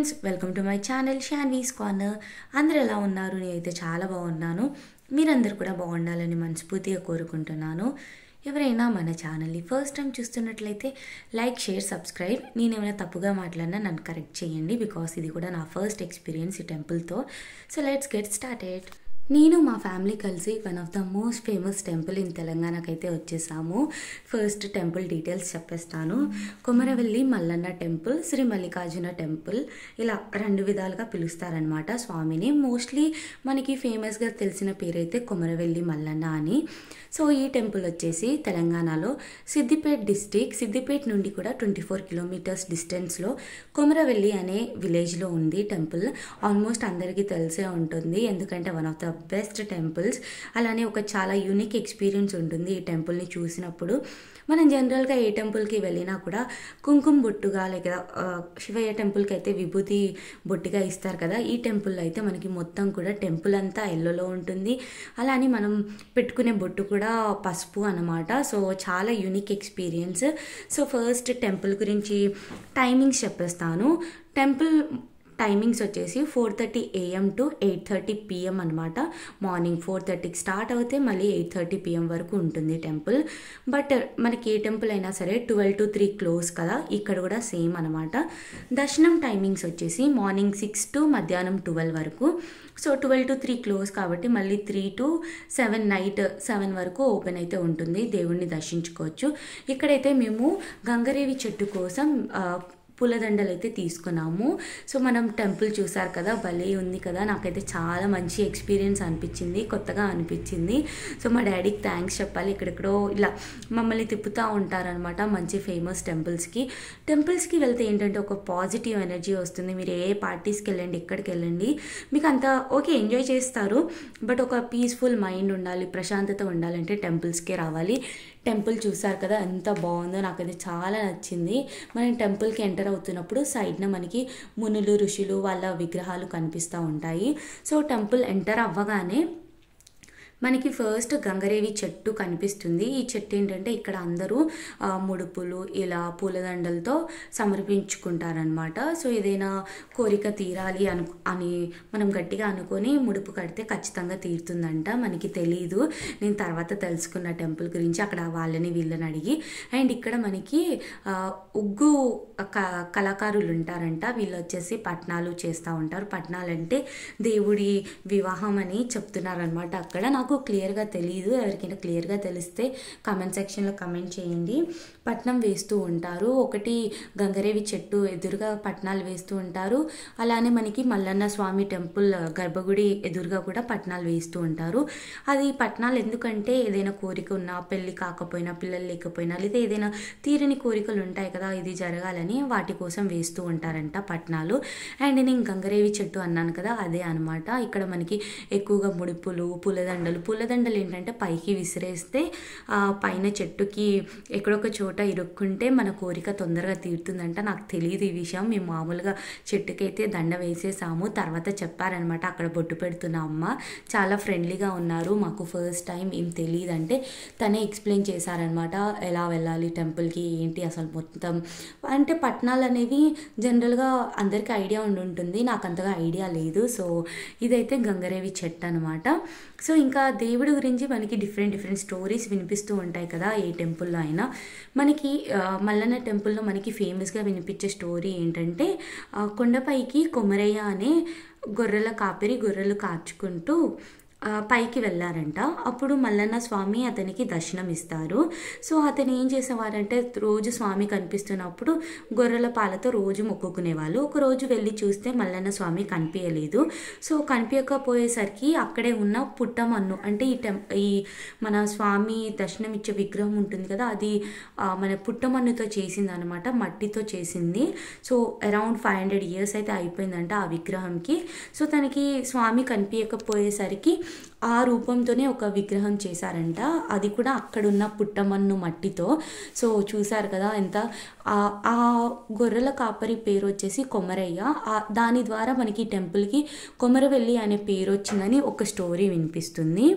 friends welcome to my channel Shanvi's corner అందరు ఎలా ఉన్నారు నేనైతే చాలా బాగున్నాను మీరందరూ కూడా బాగుండాలని మనస్ఫూర్తిగా కోరుకుంటున్నాను ఎవరైనా మన ఛానల్ని ఫస్ట్ టైం చూస్తున్నట్లయితే లైక్ షేర్ సబ్స్క్రైబ్ నేను ఏమైనా తప్పుగా మాట్లాడినా నన్ను కరెక్ట్ చేయండి బికాస్ ఇది కూడా నా ఫస్ట్ ఎక్స్పీరియన్స్ ఈ టెంపుల్తో సో లెట్స్ గెట్ స్టార్టెడ్ నేను మా ఫ్యామిలీ కలిసి one of the most famous temple in తెలంగాణకైతే వచ్చేసాము ఫస్ట్ టెంపుల్ డీటెయిల్స్ చెప్పేస్తాను కొమరవెల్లి మల్లన్న టెంపుల్ శ్రీ మల్లికార్జున టెంపుల్ ఇలా రెండు విధాలుగా పిలుస్తారనమాట స్వామిని మోస్ట్లీ మనకి ఫేమస్గా తెలిసిన పేరైతే కొమరవెల్లి మల్లన్న అని సో ఈ టెంపుల్ వచ్చేసి తెలంగాణలో సిద్దిపేట్ డిస్టిక్ సిద్దిపేట్ నుండి కూడా ట్వంటీ ఫోర్ కిలోమీటర్స్ డిస్టెన్స్లో కొమరవెల్లి అనే విలేజ్లో ఉంది టెంపుల్ ఆల్మోస్ట్ అందరికీ తెలిసే ఉంటుంది ఎందుకంటే one of the best temples అలానే ఒక చాలా యూనిక్ ఎక్స్పీరియన్స్ ఉంటుంది ఈ టెంపుల్ని చూసినప్పుడు మనం జనరల్గా ఏ టెంపుల్కి వెళ్ళినా కూడా కుంకుమ బొట్టుగా లేక ఆ, శివయ్య టెంపుల్కి అయితే విభూతి బొట్టుగా ఇస్తారు కదా ఈ టెంపుల్లో అయితే మనకి మొత్తం కూడా టెంపుల్ అంతా ఎల్లోలో ఉంటుంది అలానే మనం పెట్టుకునే బొట్టు కూడా పసుపు అన్నమాట సో చాలా unique experience so first temple గురించి టైమింగ్స్ చెప్పేస్తాను టెంపుల్ టైమింగ్స్ వచ్చేసి four thirty AM to eight thirty PM అనమాట మార్నింగ్ ఫోర్ థర్టీకి స్టార్ట్ అవుతే మళ్ళీ ఎయిట్ థర్టీ పిఎం వరకు ఉంటుంది టెంపుల్ బట్ మనకి ఏ టెంపుల్ అయినా సరే ట్వెల్వ్ టు త్రీ క్లోజ్ కదా ఇక్కడ కూడా సేమ్ అనమాట దర్శనం టైమింగ్స్ వచ్చేసి మార్నింగ్ సిక్స్ టు మధ్యాహ్నం ట్వెల్వ్ వరకు so twelve to three close కాబట్టి మళ్ళీ three to seven night seven వరకు ఓపెన్ అయితే ఉంటుంది దేవుణ్ణి దర్శించుకోవచ్చు ఇక్కడైతే మేము గంగరేవి చెట్టు కోసం ఆ, పూలదండలు అయితే తీసుకున్నాము సో మనం టెంపుల్ చూసారు కదా భలే ఉంది కదా నాకైతే చాలా మంచి ఎక్స్పీరియన్స్ అనిపించింది కొత్తగా అనిపించింది సో మా డాడీకి థ్యాంక్స్ చెప్పాలి ఇక్కడెక్కడో ఇలా మమ్మల్ని తిప్పుతూ ఉంటారనమాట మంచి ఫేమస్ టెంపుల్స్కి టెంపుల్స్కి వెళ్తే ఏంటంటే ఒక పాజిటివ్ ఎనర్జీ వస్తుంది మీరు ఏ పార్టీస్కి వెళ్ళండి ఎక్కడికి వెళ్ళండి మీకు అంత ఓకే ఎంజాయ్ చేస్తారు బట్ ఒక పీస్ఫుల్ మైండ్ ఉండాలి ప్రశాంతత ఉండాలంటే టెంపుల్స్కే రావాలి టెంపుల్ చూసారు కదా ఎంత బాగుందో నాకైతే చాలా నచ్చింది మనం టెంపుల్కి ఎంటర్ అవుతున్నప్పుడు సైడ్న మనకి మునులు ఋషులు వాళ్ళ విగ్రహాలు కనిపిస్తూ ఉంటాయి సో టెంపుల్ ఎంటర్ అవ్వగానే మనకి ఫస్ట్ గంగరేవి చెట్టు కనిపిస్తుంది ఈ చెట్టు ఏంటంటే ఇక్కడ అందరూ ఆ, ముడుపులు ఇలా పూలదండలతో సమర్పించుకుంటారనమాట సో ఏదైనా కోరిక తీరాలి అను అని మనం గట్టిగా అనుకొని ముడుపు కడితే ఖచ్చితంగా తీరుతుందంట మనకి తెలీదు నేను తర్వాత తెలుసుకున్న టెంపుల్ గురించి అక్కడ వాళ్ళని వీళ్ళని అడిగి అండ్ ఇక్కడ మనకి ఆ, ఉగ్గు క- కళాకారులు ఉంటారంట వీళ్ళు వచ్చేసి పట్నాలు చేస్తూ ఉంటారు పట్నాలు అంటే దేవుడి వివాహం అని చెప్తున్నారనమాట అక్కడ నాకు క్లియర్గా తెలియదు ఎవరికైనా క్లియర్గా తెలిస్తే కమెంట్ సెక్షన్లో కమెంట్ చేయండి పట్నం వేస్తూ ఉంటారు ఒకటి గంగరేవి చెట్టు ఎదురుగా పట్నాలు వేస్తూ ఉంటారు అలానే మనకి మల్లన్న స్వామి టెంపుల్ గర్భగుడి ఎదురుగా కూడా పట్నాలు వేస్తూ ఉంటారు అది పట్నాలు ఎందుకంటే ఏదైనా కోరిక ఉన్నా పెళ్ళి కాకపోయినా పిల్లలు లేకపోయినా లేదా ఏదైనా తీరని కోరికలు ఉంటాయి కదా ఇది జరగాలని వాటి కోసం వేస్తూ ఉంటారంట పట్నాలు అండ్ నేను గంగరేవి చెట్టు అన్నాను కదా అదే అనమాట ఇక్కడ మనకి ఎక్కువగా ముడుపులు పూలదండలు పూలదండలు ఏంటంటే పైకి విసిరేస్తే ఆ పైన చెట్టుకి ఎక్కడొక చోట ఇరుక్కుంటే మన కోరిక తొందరగా తీరుతుందంట నాకు తెలియదు ఈ విషయం మేము మామూలుగా చెట్టుకైతే దండ వేసేసాము తర్వాత చెప్పారనమాట అక్కడ బొట్టు పెడుతున్న అమ్మ చాలా ఫ్రెండ్లీగా ఉన్నారు మాకు ఫస్ట్ టైం ఏం తెలియదు అంటే తనే ఎక్స్ప్లెయిన్ చేశారనమాట ఎలా వెళ్ళాలి టెంపుల్కి ఏంటి అసలు మొత్తం అంటే పట్టణాలు అనేవి జనరల్గా అందరికీ ఐడియా ఉండి ఉంటుంది నాకు అంతగా ఐడియా లేదు సో ఇదైతే గంగరేవి చెట్టు అనమాట సో ఇంకా దేవుడి గురించి మనకి డిఫరెంట్ డిఫరెంట్ స్టోరీస్ వినిపిస్తూ ఉంటాయి కదా ఏ టెంపుల్లో అయినా మనకి ఆ, మల్లన్న టెంపుల్లో మనకి ఫేమస్గా వినిపించే స్టోరీ ఏంటంటే ఆ, కొండపైకి కొమరయ్య అనే గొర్రెల కాపరి గొర్రెలు కాచుకుంటూ ఆ, పైకి వెళ్ళారంట అప్పుడు మల్లన్న స్వామి అతనికి దర్శనం ఇస్తారు సో అతను ఏం చేసేవారంటే రోజు స్వామి కనిపిస్తున్నప్పుడు గొర్రెల పాలతో రోజు మొక్కుకునేవాళ్ళు ఒక రోజు వెళ్ళి చూస్తే మల్లన్న స్వామి కనిపించలేదు సో కనిపించకపోయేసరికి అక్కడే ఉన్న పుట్టమన్ను అంటే ఈ టెం ఈ మన స్వామి దర్శనం ఇచ్చే విగ్రహం ఉంటుంది కదా అది ఆ, మన పుట్టమన్నుతో చేసింది అనమాట మట్టితో చేసింది so around five hundred years అయితే అయిపోయిందంట ఆ విగ్రహంకి సో తనకి స్వామి కనిపించకపోయేసరికి ఆ రూపంతోనే ఒక విగ్రహం చేశారంట అది కూడా అక్కడున్న పుట్టమన్ను మట్టితో సో చూశారు కదా ఎంత ఆ- ఆ గొర్రెల కాపరి పేరు వచ్చేసి కొమరయ్య ఆ- దాని ద్వారా మనకి టెంపుల్కి కొమరవెల్లి అనే పేరు వచ్చిందని ఒక స్టోరీ వినిపిస్తుంది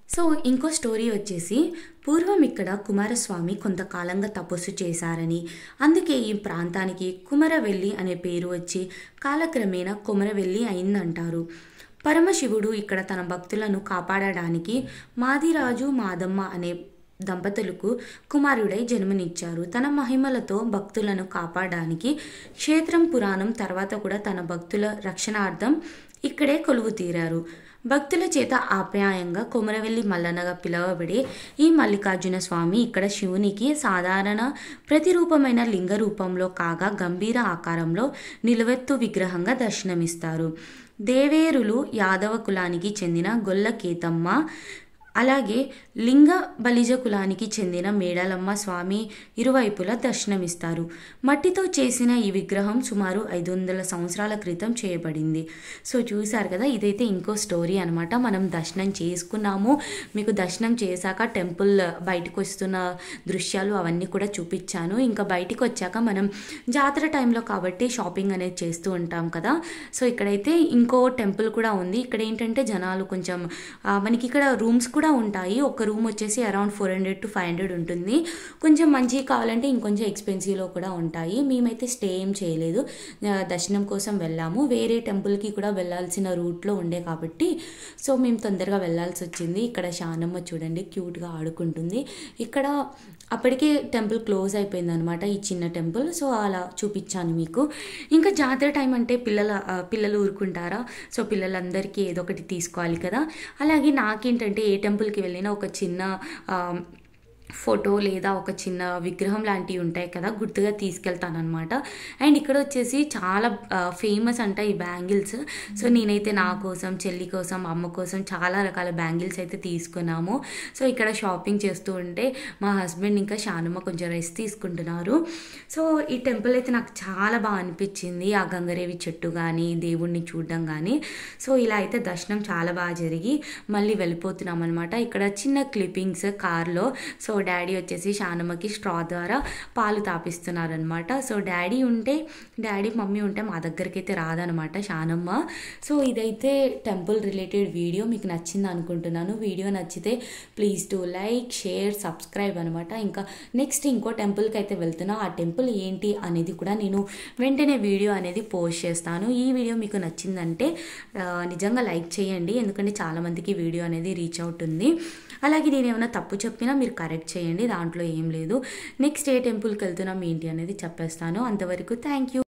సో ఇంకో స్టోరీ వచ్చేసి పూర్వం ఇక్కడ కుమారస్వామి కొంతకాలంగా తపస్సు చేశారని అందుకే ఈ ప్రాంతానికి కుమరవెల్లి అనే పేరు వచ్చి కాలక్రమేణా కుమరవెల్లి అయిందంటారు పరమశివుడు ఇక్కడ తన భక్తులను కాపాడడానికి మాదిరాజు మాదమ్మ అనే దంపతులకు కుమారుడై జన్మనిచ్చారు తన మహిమలతో భక్తులను కాపాడడానికి క్షేత్రం పురాణం తర్వాత కూడా తన భక్తుల రక్షణార్థం ఇక్కడే కొలువు తీరారు భక్తుల చేత ఆప్యాయంగా కొమరవెల్లి మల్లన్నగా పిలువబడే ఈ మల్లికార్జున స్వామి ఇక్కడ శివునికి సాధారణ ప్రతిరూపమైన లింగ రూపంలో కాగా గంభీర ఆకారంలో నిలువెత్తు విగ్రహంగా దర్శనమిస్తారు దేవేరులు యాదవ కులానికి చెందిన గొల్ల కేతమ్మ అలాగే లింగ బలిజ కులానికి చెందిన మేడలమ్మ స్వామి ఇరువైపులా దర్శనమిస్తారు మట్టితో చేసిన ఈ విగ్రహం సుమారు ఐదు వందల సంవత్సరాల క్రితం చేయబడింది సో చూశారు కదా ఇదైతే ఇంకో స్టోరీ అనమాట మనం దర్శనం చేసుకున్నాము మీకు దర్శనం చేశాక టెంపుల్ బయటకు వస్తున్న దృశ్యాలు అవన్నీ కూడా చూపించాను ఇంకా బయటికి వచ్చాక మనం జాతర టైంలో కాబట్టి షాపింగ్ అనేది చేస్తూ ఉంటాం కదా సో ఇక్కడైతే ఇంకో టెంపుల్ కూడా ఉంది ఇక్కడ ఏంటంటే జనాలు కొంచెం ఆ, మనకి ఇక్కడ రూమ్స్ కూడా ఉంటాయి ఒక రూమ్ వచ్చేసి around four hundred to five hundred ఉంటుంది కొంచెం మంచిగా కావాలంటే ఇంకొంచెం ఎక్స్పెన్సివ్లో కూడా ఉంటాయి మేమైతే స్టే ఏం చేయలేదు ఆ, దర్శనం కోసం వెళ్ళాము వేరే టెంపుల్కి కూడా వెళ్ళాల్సిన రూట్లో ఉండే కాబట్టి సో మేము తొందరగా వెళ్ళాల్సి వచ్చింది ఇక్కడ శానమ్మ చూడండి క్యూట్గా ఆడుకుంటుంది ఇక్కడ అప్పటికే టెంపుల్ క్లోజ్ అయిపోయింది అనమాట ఈ చిన్న టెంపుల్ సో అలా చూపించాను మీకు ఇంకా జాతర టైం అంటే పిల్లల ఆ, పిల్లలు ఊరుకుంటారా సో పిల్లలందరికీ ఏదో ఒకటి తీసుకోవాలి కదా అలాగే నాకేంటంటే ఏ టెంపుల్కి వెళ్ళినా ఒక చిన్న ఆ, ఫోటో లేదా ఒక చిన్న విగ్రహం లాంటివి ఉంటాయి కదా గుర్తుగా తీసుకెళ్తానమాట అండ్ ఇక్కడ వచ్చేసి చాలా ఫేమస్ అంట ఈ బ్యాంగిల్స్ సో నేనైతే నా కోసం చెల్లి కోసం అమ్మ కోసం చాలా రకాల బ్యాంగిల్స్ అయితే తీసుకున్నాము సో ఇక్కడ షాపింగ్ చేస్తూ ఉంటే మా హస్బెండ్ ఇంకా శానమ్మ కొంచెం రెస్ట్ తీసుకుంటున్నారు సో ఈ టెంపుల్ అయితే నాకు చాలా బాగా అనిపించింది ఆ గంగరేవి చెట్టు కానీ దేవుణ్ణి చూడడం కానీ సో ఇలా అయితే దర్శనం చాలా బాగా జరిగి మళ్ళీ వెళ్ళిపోతున్నాం అనమాట ఇక్కడ చిన్న క్లిప్పింగ్స్ కార్లో సో డాడీ వచ్చేసి శానమ్మకి స్ట్రా ద్వారా పాలు తాపిస్తున్నారనమాట సో డాడీ ఉంటే డాడీ మమ్మీ ఉంటే మా దగ్గరికి అయితే రాదనమాట శానమ్మ సో ఇదైతే టెంపుల్ రిలేటెడ్ వీడియో మీకు నచ్చింది అనుకుంటున్నాను వీడియో నచ్చితే please to like share subscribe అనమాట ఇంకా నెక్స్ట్ ఇంకో టెంపుల్కి అయితే వెళ్తున్నా ఆ టెంపుల్ ఏంటి అనేది కూడా నేను వెంటనే వీడియో అనేది పోస్ట్ చేస్తాను ఈ వీడియో మీకు నచ్చిందంటే ఆ, నిజంగా లైక్ చేయండి ఎందుకంటే చాలామందికి వీడియో అనేది రీచ్ అవుతుంది అలాగే నేను ఏమైనా తప్పు చెప్పినా మీరు కరెక్ట్ చేయండి దాంట్లో ఏం లేదు నెక్స్ట్ ఏ టెంపుల్కి వెళ్తున్నాం ఏంటి అనేది చెప్పేస్తాను అంతవరకు థ్యాంక్ యూ